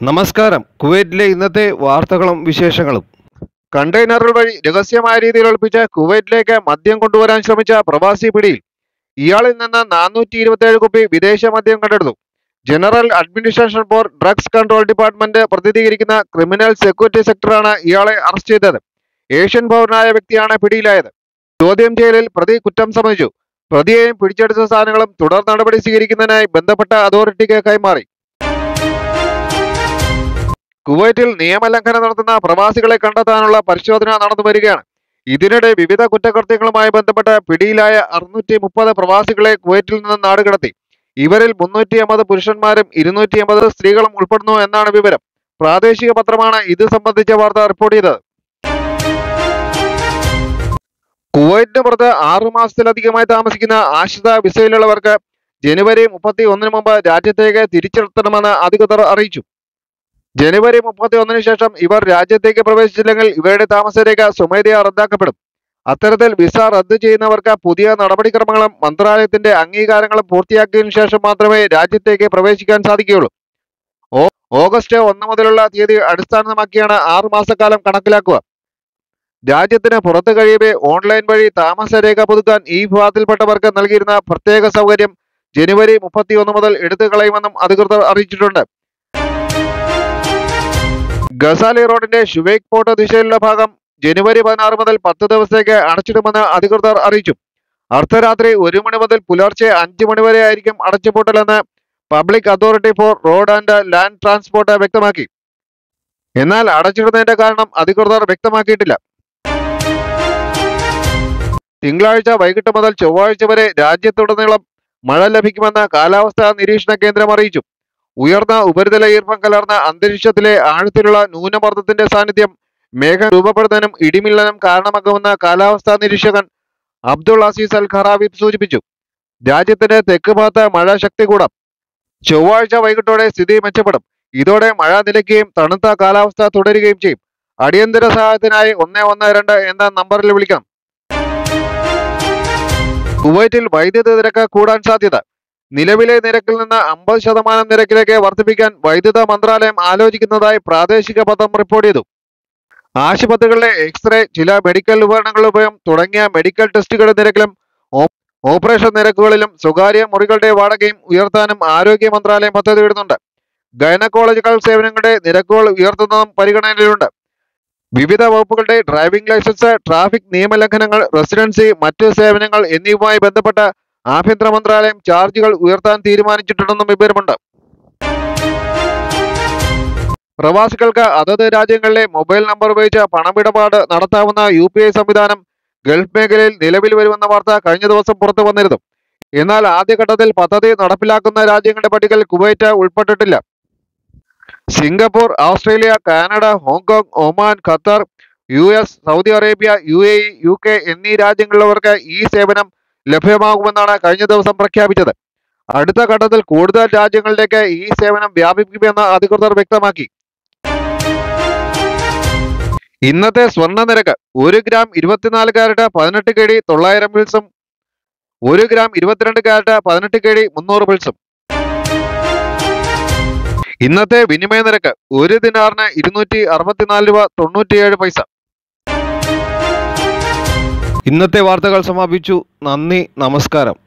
നമസ്കാരം കുവൈറ്റിലെ ഇന്നത്തെ വാർത്തകളും വിശേഷങ്ങളും കണ്ടെയ്നറുകൾ വഴി രഹസ്യമായ രീതിയിൽ ഒളിപ്പിച്ച് കുവൈറ്റിലേക്ക് മദ്യം കൊണ്ടുവരാൻ ശ്രമിച്ച പ്രവാസി പിടിയിൽ ഇയാളിൽ നിന്ന് നാനൂറ്റി ഇരുപത്തിയേഴ് കുപ്പി വിദേശ മദ്യം കണ്ടെടുത്തു general administration for drugs control department പ്രതിനിധീകരിക്കുന്ന ക്രിമിനൽ സെക്യൂരിറ്റി സെക്ടറാണ് ഇയാളെ അറസ്റ്റ് ചെയ്തത് ഏഷ്യൻ പൗരനായ വ്യക്തിയാണ് പിടിയിലായത് ചോദ്യം ചെയ്യലിൽ പ്രതി കുറ്റം സമ്മതിച്ചു പ്രതിയെയും പിടിച്ചെടുത്ത സാധനങ്ങളും തുടർ നടപടി സ്വീകരിക്കുന്നതിനായി ബന്ധപ്പെട്ട അതോറിറ്റിക്ക് കൈമാറി കുവൈറ്റിൽ നിയമലംഘനം നടത്തുന്ന പ്രവാസികളെ കണ്ടെത്താനുള്ള പരിശോധന നടന്നു വരികയാണ് ഇതിനിടെ വിവിധ കുറ്റകൃത്യങ്ങളുമായി ബന്ധപ്പെട്ട് പിടിയിലായ അറുന്നൂറ്റി മുപ്പത് പ്രവാസികളെ കുവൈറ്റിൽ നിന്ന് നാടുകടത്തി ഇവരിൽ മുന്നൂറ്റി അമ്പത് പുരുഷന്മാരും ഇരുന്നൂറ്റി അമ്പത് സ്ത്രീകളും ഉൾപ്പെടുന്നു എന്നാണ് വിവരം പ്രാദേശിക പത്രമാണ് ഇത് സംബന്ധിച്ച വാർത്ത റിപ്പോർട്ട് ചെയ്തത് കുവൈറ്റിന് പുറത്ത് ആറു മാസത്തിലധികമായി താമസിക്കുന്ന ആശ്രിത വിസയിലുള്ളവർക്ക് ജനുവരി മുപ്പത്തി ഒന്നിന് മുമ്പ് രാജ്യത്തേക്ക് തിരിച്ചെത്തണമെന്ന് അധികൃതർ അറിയിച്ചു ജനുവരി മുപ്പത്തി ഒന്നിന് ശേഷം ഇവർ രാജ്യത്തേക്ക് പ്രവേശിച്ചില്ലെങ്കിൽ ഇവരുടെ താമസരേഖ സ്വമേധയാ റദ്ദാക്കപ്പെടും അത്തരത്തിൽ വിസ റദ്ദ് ചെയ്യുന്നവർക്ക് പുതിയ നടപടിക്രമങ്ങളും മന്ത്രാലയത്തിന്റെ അംഗീകാരങ്ങളും പൂർത്തിയാക്കിയതിനു ശേഷം മാത്രമേ രാജ്യത്തേക്ക് പ്രവേശിക്കാൻ സാധിക്കുകയുള്ളൂ ഓ- ഓഗസ്റ്റ് ഒന്ന് മുതലുള്ള തീയതി അടിസ്ഥാനമാക്കിയാണ് ആറു മാസക്കാലം കണക്കിലാക്കുക രാജ്യത്തിന് പുറത്തു കഴിയവേ ഓൺലൈൻ വഴി താമസരേഖ പുതുക്കാൻ ഈ വിഭാഗത്തിൽപ്പെട്ടവർക്ക് നൽകിയിരുന്ന പ്രത്യേക സൗകര്യം ജനുവരി മുപ്പത്തി ഒന്ന് മുതൽ എടുത്തു കളയുമെന്നും അധികൃതർ അറിയിച്ചിട്ടുണ്ട് ഗസാലി റോഡിന്റെ ഷുവൈക്ക് പോർട്ട് ദിശയിലുള്ള ഭാഗം ജനുവരി പതിനാറ് മുതൽ പത്ത് ദിവസത്തേക്ക് അടച്ചിടുമെന്ന് അധികൃതർ അറിയിച്ചു അർദ്ധരാത്രി ഒരു മണി മുതൽ പുലർച്ചെ അഞ്ച് മണി വരെ ആയിരിക്കും അടച്ചുപൂട്ടലെന്ന് public authority for road and land transport വ്യക്തമാക്കി എന്നാൽ അടച്ചിടുന്നതിന്റെ കാരണം അധികൃതർ വ്യക്തമാക്കിയിട്ടില്ല തിങ്കളാഴ്ച വൈകിട്ട് മുതൽ ചൊവ്വാഴ്ച വരെ രാജ്യത്തുടനീളം മഴ ലഭിക്കുമെന്ന് കാലാവസ്ഥാ നിരീക്ഷണ കേന്ദ്രം അറിയിച്ചു ഉയർന്ന ഉപരിതല ഈർപ്പം കലർന്ന അന്തരീക്ഷത്തിലെ ആഴത്തിലുള്ള ന്യൂനമർദ്ദത്തിന്റെ സാന്നിധ്യം മേഘം രൂപപ്പെടുന്നതിനും ഇടിമിന്നലിനും കാരണമാകുമെന്ന് കാലാവസ്ഥാ നിരീക്ഷകൻ അബ്ദുൾ അസീസ് അൽ ഖറാവി സൂചിപ്പിച്ചു രാജ്യത്തിന്റെ തെക്ക് ഭാഗത്ത് മഴ ശക്തി കൂടാം ചൊവ്വാഴ്ച വൈകിട്ടോടെ സ്ഥിതി മെച്ചപ്പെടും ഇതോടെ മഴ നിലയ്ക്കുകയും തണുത്ത കാലാവസ്ഥ തുടരുകയും ചെയ്യും അടിയന്തര സഹായത്തിനായി ഒന്ന് ഒന്ന് രണ്ട് എന്ന നമ്പറിൽ വിളിക്കണം കുവൈറ്റിൽ വൈദ്യുതി നിരക്ക് കൂടാൻ സാധ്യത നിലവിലെ നിരക്കിൽ നിന്ന് അമ്പത് ശതമാനം നിരക്കിലേക്ക് വർദ്ധിപ്പിക്കാൻ വൈദ്യുത മന്ത്രാലയം ആലോചിക്കുന്നതായി പ്രാദേശിക പത്രം റിപ്പോർട്ട് ചെയ്തു ആശുപത്രികളിലെ എക്സ്റേ ചില മെഡിക്കൽ ഉപകരണങ്ങളുടെ ഉപയോഗം തുടങ്ങിയ മെഡിക്കൽ ടെസ്റ്റുകളുടെ നിരക്കിലും ഓ- ഓപ്പറേഷൻ നിരക്കുകളിലും സ്വകാര്യ മുറികളുടെ വാടകയും ഉയർത്താനും ആരോഗ്യ മന്ത്രാലയം പദ്ധതിയിടുന്നുണ്ട് ഗൈനക്കോളജിക്കൽ സേവനങ്ങളുടെ നിരക്കുകൾ ഉയർത്തുന്നതും പരിഗണനയിലുണ്ട് വിവിധ വകുപ്പുകളുടെ ഡ്രൈവിംഗ് ലൈസൻസ് ട്രാഫിക് നിയമലംഘനങ്ങൾ റെസിഡൻസി മറ്റ് സേവനങ്ങൾ എന്നിവയുമായി ബന്ധപ്പെട്ട ആഭ്യന്തര മന്ത്രാലയം ചാർജുകൾ ഉയർത്താൻ തീരുമാനിച്ചിട്ടുണ്ടെന്നും വിവരമുണ്ട് പ്രവാസികൾക്ക് അതത് രാജ്യങ്ങളിലെ മൊബൈൽ നമ്പർ ഉപയോഗിച്ച് പണമിടപാട് നടത്താവുന്ന യു പി ഐ സംവിധാനം ഗൾഫ് മേഖലയിൽ നിലവിൽ വരുമെന്ന വാർത്ത കഴിഞ്ഞ ദിവസം പുറത്തു വന്നിരുന്നു എന്നാൽ ആദ്യഘട്ടത്തിൽ പദ്ധതി നടപ്പിലാക്കുന്ന രാജ്യങ്ങളുടെ പട്ടികയിൽ കുവൈറ്റ് ഉൾപ്പെട്ടിട്ടില്ല Singapore Australia Canada Hong Kong Oman Qatar U S Saudi Arabia U A E U K എന്നീ രാജ്യങ്ങളിലുള്ളവർക്ക് ഈ സേവനം ലഭ്യമാകുമെന്നാണ് കഴിഞ്ഞ ദിവസം പ്രഖ്യാപിച്ചത് അടുത്ത ഘട്ടത്തിൽ കൂടുതൽ രാജ്യങ്ങളിലേക്ക് ഈ സേവനം വ്യാപിപ്പിക്കുമെന്ന് അധികൃതർ വ്യക്തമാക്കി ഇന്നത്തെ സ്വർണ്ണ നിരക്ക് ഒരു ഗ്രാം ഇരുപത്തിനാല് കാരറ്റ് പതിനെട്ട് കെ ഡി തൊള്ളായിരം പിൾസും ഒരു ഗ്രാം ഇരുപത്തിരണ്ട് കാരറ്റ് പതിനെട്ട് കെ ഡി മുന്നൂറ് പിൾസും ഇന്നത്തെ വിനിമയ നിരക്ക് ഒരു ദിനാറിന് ഇരുന്നൂറ്റി അറുപത്തിനാല് രൂപ തൊണ്ണൂറ്റിയേഴ് പൈസ ഇന്നത്തെ വാർത്തകൾ സമാപിച്ചു നന്ദി നമസ്കാരം